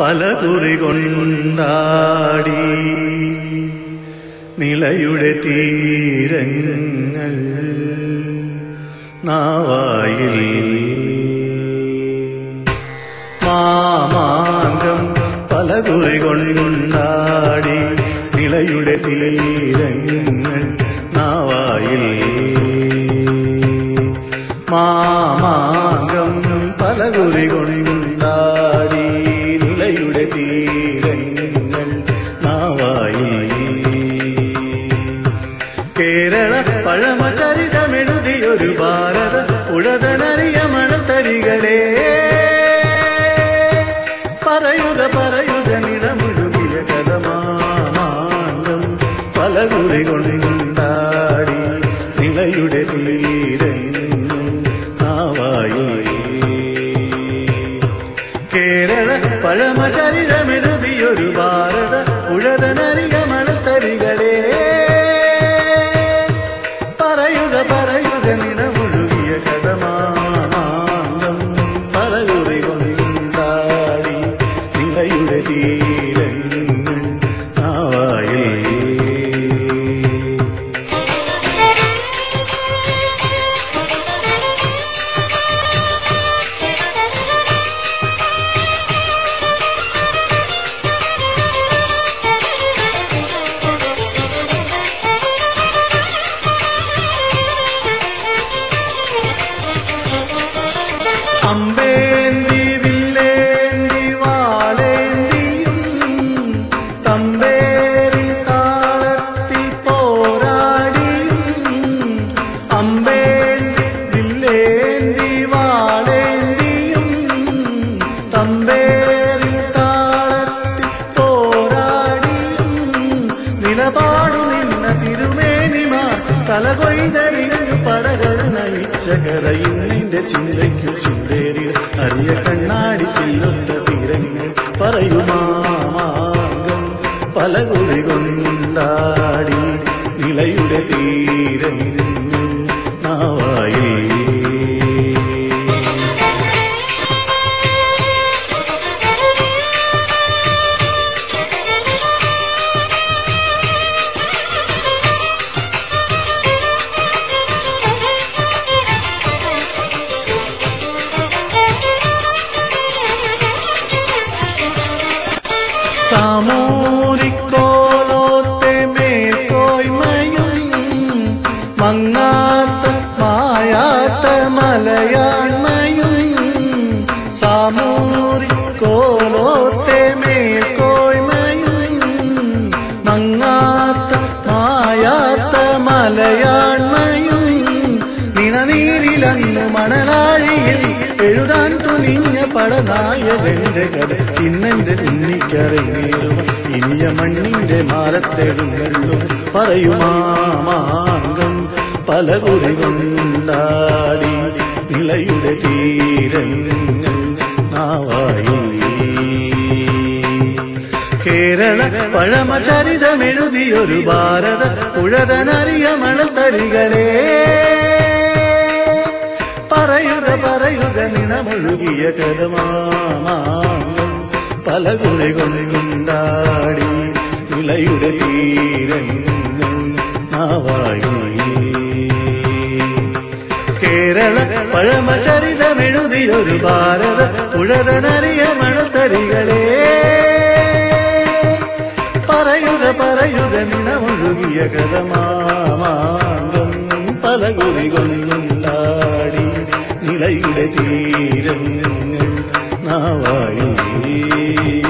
പല കുറി കൊണ്ടാടി നിലയുടെ തീരങ്ങൾ നാവായിൽ മാമാങ്കം പല കുറി കൊണ്ടാടി നിലയുടെ തീരങ്ങൾ നാവായിൽ മാമാങ്കം പല കുറി കൊണ്ടാടി നിലയുടെ തീരങ്ങൾ നാവായിൽ കേരള പഴമചരിതമെഴുതിയൊരു ഭാരത ഉഴതനറിയ മണത്തരികളെ പറയുക പറയുക നിലമുഴുകിയ കഥമാമാങ്കം പല കുറി കൊണ്ടാടി നിലയുടെ തീരങ്ങൾ നാവായി കേരള പഴമചരിതമെഴുതിയൊരു ഭാരത ഉഴതനറിയ മണത്തരികളെ പറയുക പറയുക നിലമുഴുകിയ കഥമാനം പലകുറി കൊണ്ടാടി നിലയുടെ തീരങ്ങൾ നാവായി അമ്പേന്തി വില്ലേന്തി വാളേന്തിയും തമ്പേരി താളത്തിൽ പോരാടിയും അമ്പേന്തി വില്ലേന്തി വാളേന്തിയും തമ്പേരി താളത്തിൽ പോരാടിയും നിലപാടു നിന്ന തിരുമേനിമാർ തലകൊയ്തറിഞ്ഞു പടകൾ നയിച്ച കരയിൽ നിന്റെ ചിന്തയ്ക്കു ചിന്തേരി അറിയ കണ്ണാടി ചില്ലൊത്ത തീരങ്ങൾ പറയുമാമാങ്കം പല കുറി കൊണ്ടാടി നിലയുടെ തീരങ്ങൾ നാവായി സാമൂരിക്കോലോത്തെ മേൽക്കോയ്മയും മങ്ങാത്ത മായാത്ത മലയാണ്മയും സാമൂരിക്കോലോത്തെ മേൽക്കോയ്മയും മങ്ങാത്ത മായാത്ത മലയാണ്മയും നിണനീരിലന്ന് മണലാഴിയിൽ എഴുതാൻ തുനിഞ്ഞ പടനായകന്റെ കഥ ഇന്നെന്റെ ഉണ്ണിക്കറിഞ്ഞേറും ഇനിയ മണ്ണിന്റെ മാറത്തെഴുന്നള്ളും പറയുമാമാങ്കം പല കുറി കൊണ്ടാടി നിലയുടെ തീരങ്ങൾ നാവായി കേരള പഴമചരിതമെഴുതിയൊരു ഭാരത ഉഴതനറിയ മണത്തരികളെ പറയുക പറയുക നിണമൊഴുകിയ കരമാമാങ്കം പല കുറി കൊണ്ടാടി നിലയുടെ തീരങ്ങൾ നാവായി കേരള പഴമചരിതമെഴുതിയൊരു ഭാരത ഉഴതനറിയ മണത്തരികളെ പറയുക പറയുക നിണമൊഴുകിയ കഥമാമാങ്കം പല കുറി കൊണ്ടാടി നിലയുടെ തീരങ്ങൾ നാവായി